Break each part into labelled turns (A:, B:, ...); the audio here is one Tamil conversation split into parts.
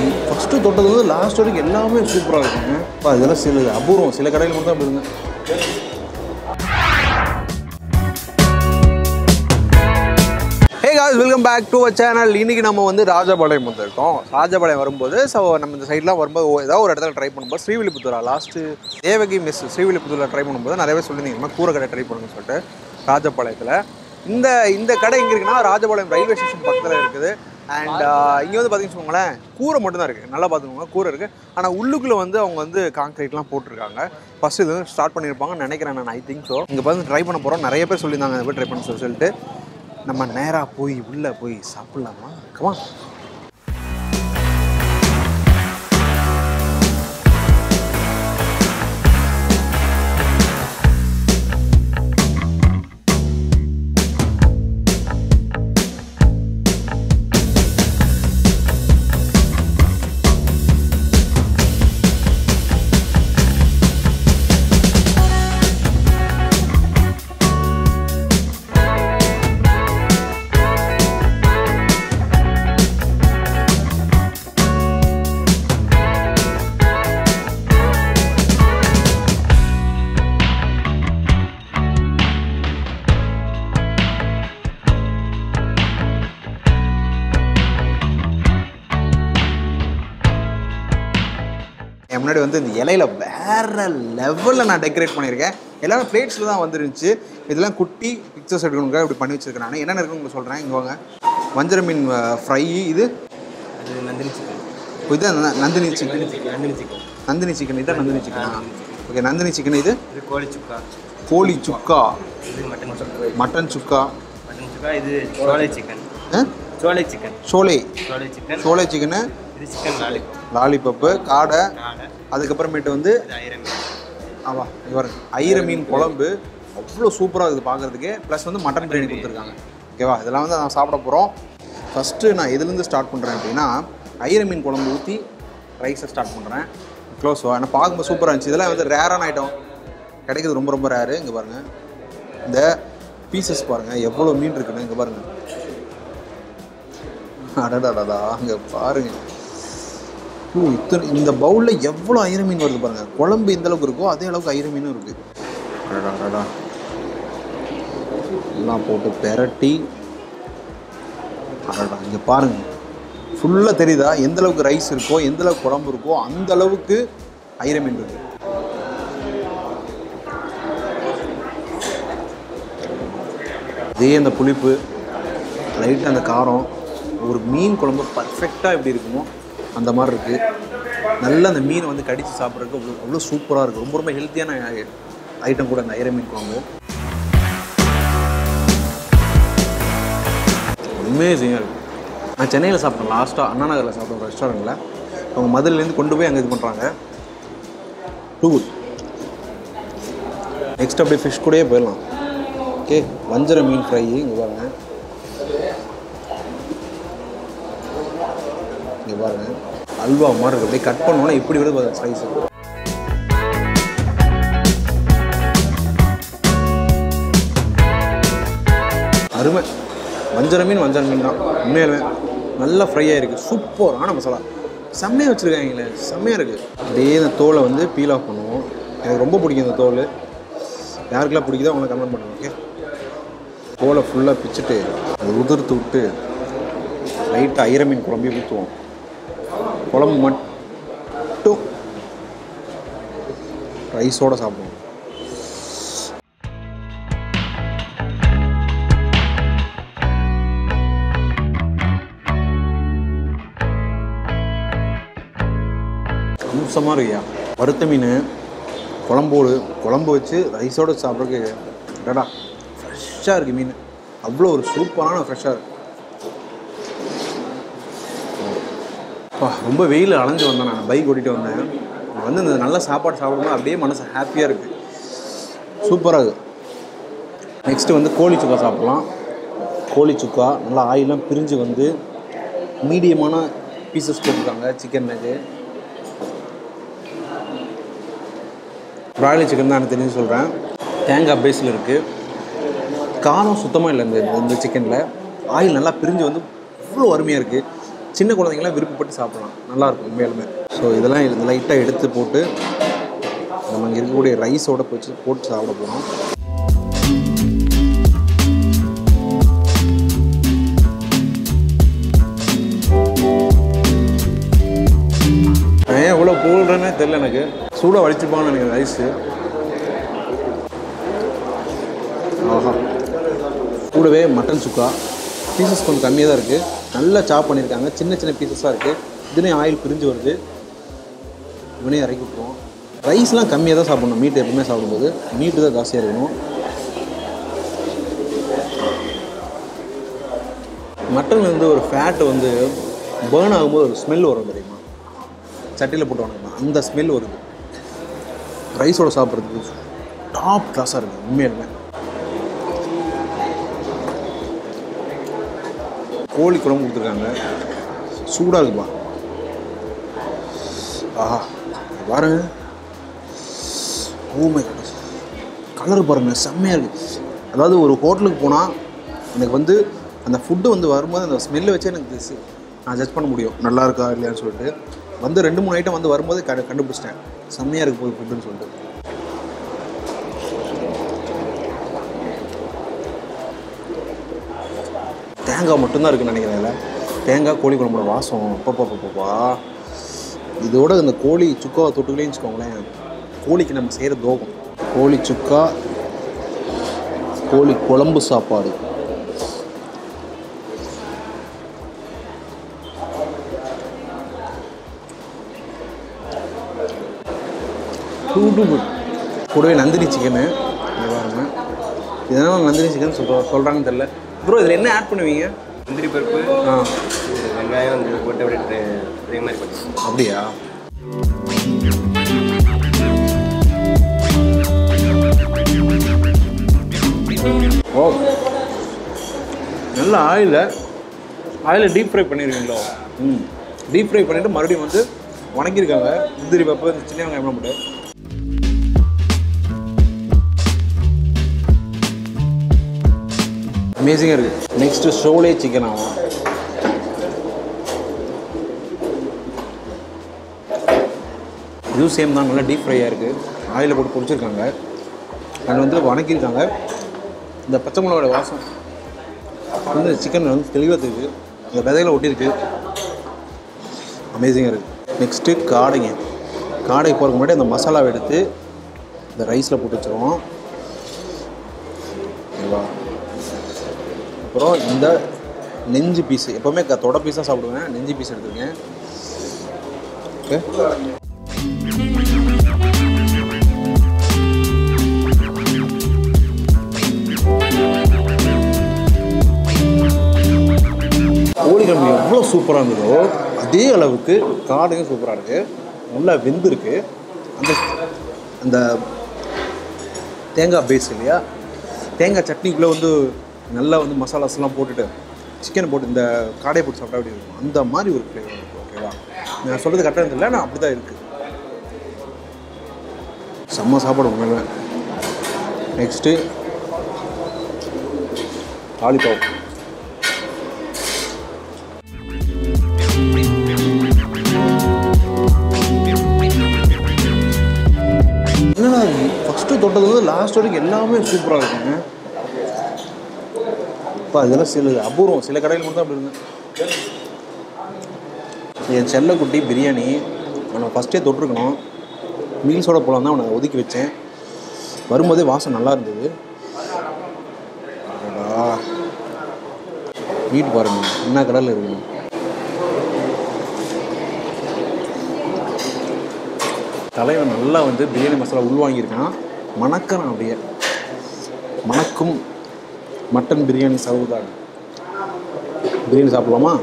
A: ஃபஸ்ட்டு தொட்டது வந்து லாஸ்ட் வரைக்கும் எல்லாமே சூப்பராக இருக்குங்க அப்பா இதெல்லாம் சில அபூர்வம் சில கடையில் மட்டும் தான் அப்படி இருங்க hey guys welcome back to a channel இன்னைக்கு நம்ம வந்து ராஜபாளையம் வந்திருக்கோம் ராஜபாளையம் வரும்போது ஸோ நம்ம இந்த சைட்லாம் வரும்போது ஓ- ஏதாவது ஒரு இடத்துல ட்ரை பண்ணும்போது ஸ்ரீவில்லிபுத்தூரா லாஸ்ட்டு தேவகி மிஸ் ஸ்ரீவில்லிபுத்தூரில் ட்ரை பண்ணும்போது நிறைய பேர் சொல்லியிருந்தீங்க இந்த மாதிரி கூரை கடை ட்ரை பண்ணுங்கன்னு சொல்லிட்டு ராஜபாளையத்தில் இந்த இந்த கடை எங்கே இருக்குன்னா ராஜபாளையம் ரயில்வே ஸ்டேஷன் பக்கத்தில் இருக்குது அண்ட் இங்கே வந்து பார்த்தீங்கன்னு வச்சுக்கோங்களேன் கூரை மட்டும்தான் இருக்குது நல்லா பார்த்துக்கோங்க கூரை இருக்குது ஆனால் உள்ளுக்குள்ளே வந்து அவங்க வந்து கான்க்ரீட்லாம் போட்டிருக்காங்க ஃபஸ்ட்டு இது ஸ்டார்ட் பண்ணியிருப்பாங்கன்னு நினைக்கிறேன் நான் ஐ திங்க் ஸோ இங்கே பார்த்து ட்ரை பண்ண போகிறோம் நிறைய பேர் சொல்லியிருந்தாங்க இந்த மாதிரி ட்ரை பண்ண சொல்லி சொல்லிட்டு நம்ம நேராக போய் உள்ளே போய் சாப்பிட்லாமா கமா என் முன்னாடி வந்து இந்த இலையில வேற லெவலில் நான் டெக்கரேட் பண்ணியிருக்கேன் எல்லாமே பிளேட்ஸில் தான் வந்துருந்துச்சு இதெல்லாம் குட்டி பிக்சர்ஸ் எடுக்கணுங்க இப்படி பண்ணி வச்சிருக்கேன் நான் என்னென்ன இருக்குன்னு உங்களுக்கு சொல்கிறேன் இங்கே வாங்க வஞ்சர மீன் ஃப்ரை இது
B: அது நந்தினி சிக்கன்
A: இது ந- Nandini chicken
B: Nandini chicken
A: Nandini chicken இதான் நந்தினி சிக்கனா ஓகே நந்தினி சிக்கன் இது
B: இது கோழி சுக்கா
A: கோழி சுக்கா
B: இது mutton sukka
A: mutton sukka
B: mutton sukka இது சோலை சிக்கன்
A: ஆ?
B: சோலை சிக்கன்
A: சோலை
B: சோலை சிக்கன்
A: சோலை சிக்கனு
B: இது சிக்கன் லாலிபாப்
A: லாலிபப்பு காடை
B: காடை
A: அதுக்கப்புறமேட்டு வந்து
B: இது ஐரம் மீன்.
A: ஆவா இவர் ஐர மீன் குழம்பு அவ்வளோ சூப்பராக இருக்குது பார்க்குறதுக்கு ப்ளஸ் வந்து மட்டன் பிரியாணி கொடுத்துருக்காங்க ஓகேவா இதெல்லாம் வந்து நான் சாப்பிட போகிறோம் ஃபஸ்ட்டு நான் எதுலேருந்து ஸ்டார்ட் பண்ணுறேன் அப்படின்னா ஐர மீன் குழம்பு ஊற்றி ரைஸை ஸ்டார்ட் பண்ணுறேன் க்ளோஸ் ஆனால் பார்க்கும்போது சூப்பராக இருந்துச்சு இதெல்லாம் வந்து ரேரான ஐட்டம் கிடைக்கிறது ரொம்ப ரொம்ப ரேரு இங்கே பாருங்கள் இந்த பீசஸ் பாருங்கள் எவ்வளோ மீன் இருக்குன்னு இங்கே பாருங்கள் அடடாடா அங்கே பாருங்கள் ஓ இத்தனை இந்த பவுலில் எவ்வளோ ஐர மீன் வருது பாருங்க குழம்பு எந்த அளவுக்கு இருக்கோ அதே அளவுக்கு ஐர மீனும் இருக்கு அடடா, அடடா. எல்லாம் போட்டு பெரட்டி அடடா இங்கே பாருங்க ஃபுல்லாக தெரியுதா எந்த அளவுக்கு ரைஸ் இருக்கோ எந்த அளவுக்கு குழம்பு இருக்கோ அந்த அளவுக்கு ஐர மீன் இருக்கு அதே அந்த புளிப்பு லைட்டாக அந்த காரம் ஒரு மீன் குழம்பு பர்ஃபெக்டாக எப்படி இருக்குமோ அந்த மாதிரி இருக்குது நல்லா அந்த மீனை வந்து கடித்து சாப்பிட்றதுக்கு அவ்வளோ அவ்வளோ சூப்பராக இருக்குது ரொம்ப ரொம்ப ஹெல்த்தியான ஐட்டம் கூட அந்த ஐர மீன் குழம்பு அமேசிங்காக இருக்குது நான் சென்னையில் சாப்பிட்டேன் லாஸ்ட்டாக அண்ணா நகரில் சாப்பிட்ட ஒரு ரெஸ்டாரண்ட்டில் அவங்க மதுரையிலேருந்து கொண்டு போய் அங்கே இது பண்ணுறாங்க டூ குட் நெக்ஸ்ட் அப்படியே ஃபிஷ் கூடயே போயிடலாம் ஓகே வஞ்சர மீன் ஃப்ரை இங்கே பாருங்க இங்கே பாருங்க அல்வா மாதிரி இருக்கு அப்படியே கட் பண்ணோன்னா எப்படி விடுது பாருங்க ஸ்லைஸ் அருமை வஞ்சர மீன் வஞ்சர மீன் தான் உண்மையாலுமே நல்லா ஃப்ரை ஆகிருக்கு சூப்பரான மசாலா செம்மையாக வச்சுருக்காங்களே செம்மையாக இருக்குது அப்படியே இந்த தோலை வந்து பீல் ஆஃப் பண்ணுவோம் எனக்கு ரொம்ப பிடிக்கும் இந்த தோல் யாருக்கெல்லாம் பிடிக்குதோ அவங்கள கமெண்ட் பண்ணுங்க ஓகே தோலை ஃபுல்லாக பிச்சுட்டு அதை உதிர்த்து விட்டு லைட்டாக ஐர மீன் குழம்பி ஊற்றுவோம் குழம்பு மட்டும் ரைஸோடு சாப்பிடுவோம் அம்சமாக இருக்கியா வறுத்த மீன் குழம்போடு குழம்பு வச்சு ரைஸோடு சாப்பிட்றதுக்கு டடா ஃப்ரெஷ்ஷாக இருக்குது மீன் அவ்வளோ ஒரு சூப்பரான ஃப்ரெஷ்ஷாக இருக்கு அப்பா, ரொம்ப வெயில் அலைஞ்சு வந்தேன் நான் பைக் ஓட்டிகிட்டு வந்தேன் இங்க வந்து இந்த நல்ல சாப்பாடு சாப்பிடும்போது அப்படியே மனசு ஹாப்பியாக இருக்குது சூப்பராக இருக்குது நெக்ஸ்ட்டு வந்து கோழி சுக்கா சாப்பிட்லாம் கோழி சுக்கா நல்லா ஆயிலாம் பிரிஞ்சு வந்து மீடியமான பீசஸ் போட்டிருக்காங்க சிக்கன் நெக்கு பிராய்லர் சிக்கன் தான் எனக்கு தெரிஞ்சு சொல்கிறேன் தேங்காய் பேஸில் இருக்குது காரம் சுத்தமாக இல்லை இந்த இந்த சிக்கனில் ஆயில் நல்லா பிரிஞ்சு வந்து இவ்வளோ அருமையாக இருக்குது சின்ன குழந்தைங்களாம் விருப்பப்பட்டு சாப்பிடலாம் நல்லாயிருக்கும் உண்மையாலுமே ஸோ இதெல்லாம் இது லைட்டாக எடுத்து போட்டு நம்ம இங்கே இருக்கக்கூடிய ரைஸோட போச்சு போட்டு சாப்பிட போகிறோம் ஏன் இவ்வளோ போடுறேன்னே தெரில எனக்கு சூடாக வடிச்சிருப்பாங்கன்னு நினைக்கிறேன் ரைஸு ஆஹா கூடவே மட்டன் சுக்கா பீசஸ் கொஞ்சம் கம்மியாக தான் இருக்குது நல்லா சாப் பண்ணியிருக்காங்க சின்ன சின்ன பீசஸாக இருக்குது இதுலேயும் ஆயில் பிரிஞ்சு வருது இவனே இறக்கி விட்ருவோம் ரைஸ்லாம் கம்மியாக தான் சாப்பிடணும் மீட் எப்பவுமே சாப்பிடும்போது மீட்டு தான் ஜாஸ்தியாக இருக்கணும் மட்டன் வந்து ஒரு ஃபேட் வந்து பேர்ன் ஆகும்போது ஒரு ஸ்மெல் வரும் தெரியுமா சட்டியில் போட்டு வணங்கலாம் அந்த ஸ்மெல் வருது ரைஸோட சாப்பிட்றதுக்கு டாப் கிளாஸாக இருக்குது உண்மையாலுமே கோழி குழம்பு கொடுத்துருக்காங்க சூடாக இருக்குப்பா ஆஹா பாருங்க ஊமை கலர் பாருங்க செம்மையாக இருக்குது அதாவது ஒரு ஹோட்டலுக்கு போனால் எனக்கு வந்து அந்த ஃபுட்டு வந்து வரும்போது அந்த ஸ்மெல்லை வச்சு எனக்கு this- நான் ஜட்ஜ் பண்ண முடியும் நல்லா இருக்கா இல்லையான்னு சொல்லிட்டு வந்து ரெண்டு மூணு ஐட்டம் வந்து வரும்போது கண்டு கண்டுபிடிச்சிட்டேன் செம்மையாக இருக்கு போய் ஃபுட்டுன்னு சொல்லிட்டு தேங்காய் மட்டும்தான் இருக்குன்னு நினைக்கிறேன் இதில் தேங்காய் கோழி குழம்போட வாசம் அப்பப்பப்பப்பா இதோட இந்த கோழி சுக்காவை தொட்டுக்கலேன்னு வச்சுக்கோங்களேன் கோழிக்கு நம்ம செய்கிற தோகம் கோழி சுக்கா கோழி குழம்பு சாப்பாடு சூடு கூடவே நந்தினி சிக்கனு பாருங்க இதனால் நந்தினி சிக்கன் சொல்ற சொல்கிறாங்கன்னு தெரில ப்ரோ இதில் என்ன ஆட் பண்ணுவீங்க
B: முந்திரி பருப்பு
A: ஆ
B: வெங்காயம் வந்து போட்டு அப்படியே இதே மாதிரி பண்ணி
A: அப்படியா ஓ நல்ல ஆயில ஆயில டீப் ஃப்ரை பண்ணியிருக்கீங்களோ ம் டீப் ஃப்ரை பண்ணிவிட்டு மறுபடியும் வந்து வணக்கியிருக்காங்க முந்திரி பருப்பு இந்த சின்ன வெங்காயம் போட்டு அமேசிங்காக இருக்குது நெக்ஸ்ட்டு ஷோலே சிக்கன் ஆகும் இதுவும் சேம் தான் நல்லா டீப் ஃப்ரையாக இருக்குது ஆயிலில் போட்டு பொரிச்சிருக்காங்க அண்ட் வந்து வணக்கியிருக்காங்க இந்த பச்சை மிளகாவோட வாசம் வந்து சிக்கன் வந்து தெளிவாக தெரியுது இந்த விதையில ஒட்டியிருக்கு அமேசிங்காக இருக்குது நெக்ஸ்ட்டு காடைங்க காடை போகிறதுக்கு முன்னாடி அந்த மசாலாவை எடுத்து இந்த ரைஸில் போட்டு வச்சுருவோம் ஓகேவா அப்புறம் இந்த நெஞ்சு பீஸு எப்போவுமே க- தொட பீஸாக சாப்பிடுவேன் நெஞ்சு பீஸ் எடுத்துருக்கேன் ஓகே கோழிக்கிழமை எவ்வளோ சூப்பராக இருந்ததோ அதே அளவுக்கு காடையும் சூப்பராக இருக்குது நல்லா வெந்திருக்கு அந்த அந்த தேங்காய் பேஸ் இல்லையா தேங்காய் சட்னிக்குள்ளே வந்து நல்லா வந்து மசாலாஸ்லாம் போட்டுட்டு சிக்கன் போட்டு இந்த காடையை போட்டு சாப்பிட்டா அப்படி இருக்கும் அந்த மாதிரி ஒரு ஃப்ளேவர் இருக்குது ஓகேவா நான் சொல்கிறது கரெக்டாக தெரியல நான் அப்படி தான் இருக்குது செம்ம சாப்பாடு உண்மையில நெக்ஸ்ட்டு லாலிபாப் என்னடா ஃபஸ்ட்டு தொட்டது வந்து லாஸ்ட் வரைக்கும் எல்லாமே சூப்பராக இருக்குங்க இப்போ அதெல்லாம் சில அபூர்வம் சில கடையில் மட்டும் தான் அப்படி இருக்கு என் செல்லக்குட்டி பிரியாணி அவனை ஃபஸ்ட்டே தொட்டிருக்கணும் மீல்ஸோட போகலாம் தான் அவனை ஒதுக்கி வச்சேன் வரும்போதே வாசம் நல்லா இருந்தது அடடா. வீட்டு பாருங்க என்ன கடலில் இருக்குங்க தலைவன் நல்லா வந்து பிரியாணி மசாலா உள்வாங்கியிருக்கான் மணக்கிறான் அப்படியே மணக்கும் மட்டன் பிரியாணி சவுதான் பிரியாணி சாப்பிடலாமா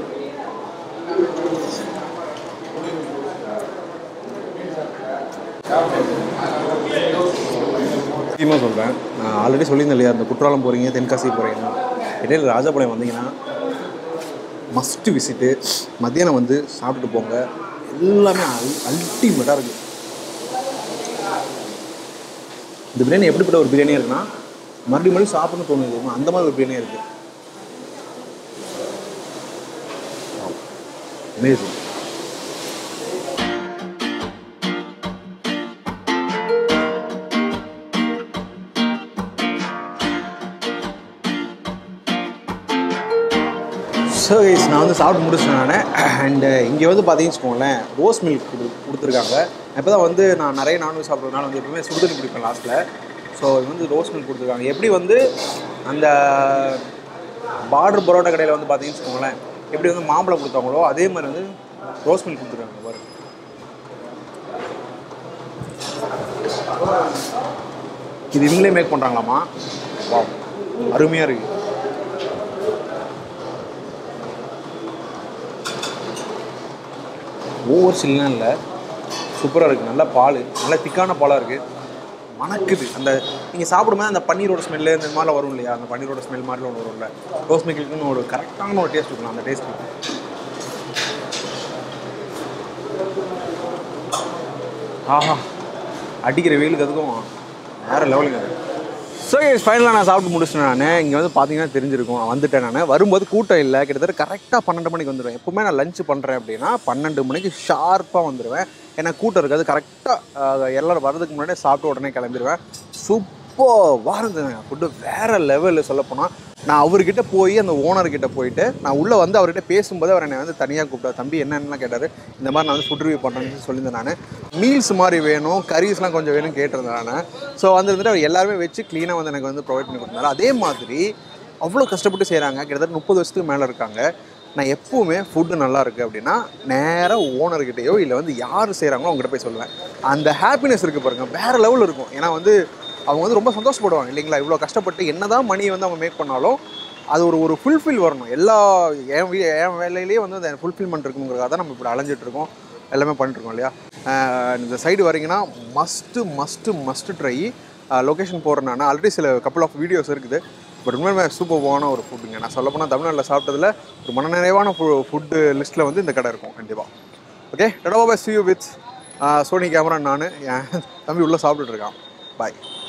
A: முக்கியமாக சொல்கிறேன் நான் ஆல்ரெடி சொல்லியிருந்தேன் இல்லையா இந்த குற்றாலம் போகிறீங்க தென்காசி போகிறீங்க இடையில ராஜபாளையம் வந்தீங்கன்னா மஸ்ட்டு விசிட்டு மத்தியானம் வந்து சாப்பிட்டுட்டு போங்க எல்லாமே அல் அல்டிமேட்டாக இருக்குது இந்த பிரியாணி எப்படிப்பட்ட ஒரு பிரியாணியாக இருக்குன்னா மறுபடியும் மறுபடியும் சாப்பிடணும்னு தோணுது தெரியுமா? அந்த மாதிரி ஒரு பிரியாணியாக இருக்குது அமேசிங் ஸோ கைஸ் நான் வந்து சாப்பிட்டு முடிச்சிட்டேன் நான் அண்டு இங்கே வந்து பார்த்தீங்கன்னு வச்சுக்கோங்களேன் ரோஸ் மில்க் கொடு கொடுத்துருக்காங்க இப்போ தான் வந்து நான் நிறைய நான்வெஜ் சாப்பிட்றதுனால வந்து எப்பவுமே சுடுதண்ணி குடிப்பேன் லாஸ்ட்டில் ஸோ இது வந்து ரோஸ் மில்க் கொடுத்துருக்காங்க எப்படி வந்து அந்த பார்டர் பரோட்டா கடையில் வந்து பார்த்தீங்கன்னு வச்சுக்கோங்களேன் எப்படி வந்து மாம்பழம் கொடுத்தாங்களோ அதே மாதிரி வந்து ரோஸ் மில்க் கொடுத்துருக்காங்க பாருங்க இது இவங்களே மேக் பண்ணுறாங்களாமா வா அருமையாக இருக்குது ஓவர் சில்லாம் இல்லை சூப்பராக இருக்குது நல்ல பால் நல்ல திக்கான பாலாக இருக்குது மணக்குது அந்த நீங்கள் சாப்பிடும்போது அந்த பன்னீரோட ஸ்மெல்லு இந்த மாதிரிலாம் வரும் இல்லையா அந்த பன்னீரோட ஸ்மெல் மாதிரிலாம் ஒன்று வரும்ல ரோஸ் மில்க்குன்னு ஒரு கரெக்டான ஒரு டேஸ்ட் இருக்கணும் அந்த டேஸ்ட் ஆஹா அடிக்கிற வெயிலுக்கு அதுக்கும் வேறு லெவலுங்க அது ஸோ ஃபைனலாக நான் சாப்பிட்டு முடிச்சிட்டேன் நான் இங்கே வந்து பார்த்தீங்கன்னா தெரிஞ்சிருக்கும் வந்துட்டேன் நான் வரும்போது கூட்டம் இல்லை கிட்டத்தட்ட கரெக்டாக பன்னெண்டு மணிக்கு வந்துடுவேன் எப்பவுமே நான் லஞ்ச் பண்ணுறேன் அப்படின்னா பன்னெண்டு மணிக்கு ஷார்ப்பாக வந்துடுவேன் ஏன்னா கூட்டம் இருக்காது கரெக்டாக எல்லோரும் வரதுக்கு முன்னாடியே சாப்பிட்டு உடனே கிளம்பிடுவேன் சூப்பர் இருந்ததுங்க ஃபுட்டு வேறு லெவலில் சொல்லப்போனால் நான் அவர்கிட்ட போய் அந்த ஓனர்கிட்ட போயிட்டு நான் உள்ளே வந்து அவர்கிட்ட பேசும்போது அவர் என்னை வந்து தனியாக கூப்பிட்டார் தம்பி என்னென்னலாம் கேட்டார் இந்த மாதிரி நான் வந்து ஃபுட் ரிவ்யூ பண்ணுறேன்னு சொல்லியிருந்தேன் நான் மீல்ஸ் மாதிரி வேணும் கரீஸ்லாம் கொஞ்சம் வேணும் கேட்டிருந்தேன் நான் ஸோ வந்துட்டு அவர் எல்லாருமே வச்சு க்ளீனாக வந்து எனக்கு வந்து ப்ரொவைட் பண்ணி கொடுத்தாரு அதே மாதிரி அவ்வளோ கஷ்டப்பட்டு செய்கிறாங்க கிட்டத்தட்ட முப்பது வருஷத்துக்கு மேலே இருக்காங்க நான் எப்பவுமே ஃபுட்டு நல்லா இருக்குது அப்படின்னா நேராக ஓனர்கிட்டயோ இல்லை வந்து யார் செய்கிறாங்களோ அவங்ககிட்ட போய் சொல்லுவேன் அந்த ஹாப்பினஸ் இருக்குது பாருங்கள் வேறு லெவல் இருக்கும் ஏன்னா வந்து அவங்க வந்து ரொம்ப சந்தோஷப்படுவாங்க இல்லைங்களா இவ்வளோ கஷ்டப்பட்டு என்னதான் மணியை வந்து அவங்க மேக் பண்ணாலும் அது ஒரு ஒரு ஃபுல்ஃபில் வரணும் எல்லா என் வீ என் வேலையிலேயே வந்து அந்த ஃபுல்ஃபில்மெண்ட் இருக்குங்கிறதுக்காக தான் நம்ம இப்படி அலைஞ்சிட்டு இருக்கோம் எல்லாமே பண்ணிட்டுருக்கோம் இல்லையா ஆஹ் இந்த சைடு வரீங்கன்னா must must must try location போடுறேன் நான் ஆல்ரெடி சில கப்பல் ஆஃப் வீடியோஸ் இருக்குது பட் உண்மையுமே சூப்பர்வான ஒரு ஃபுட்டுங்க நான் சொல்ல போனால் தமிழ்நாட்டில் சாப்பிட்டதில் ஒரு மனநிறைவான ஃபுட்டு லிஸ்ட்டில் வந்து இந்த கடை இருக்கும் கண்டிப்பாக okay tata bye see you with Sony camera நான் என் தம்பி உள்ளே சாப்பிட்டுட்டு இருக்கான் பாய்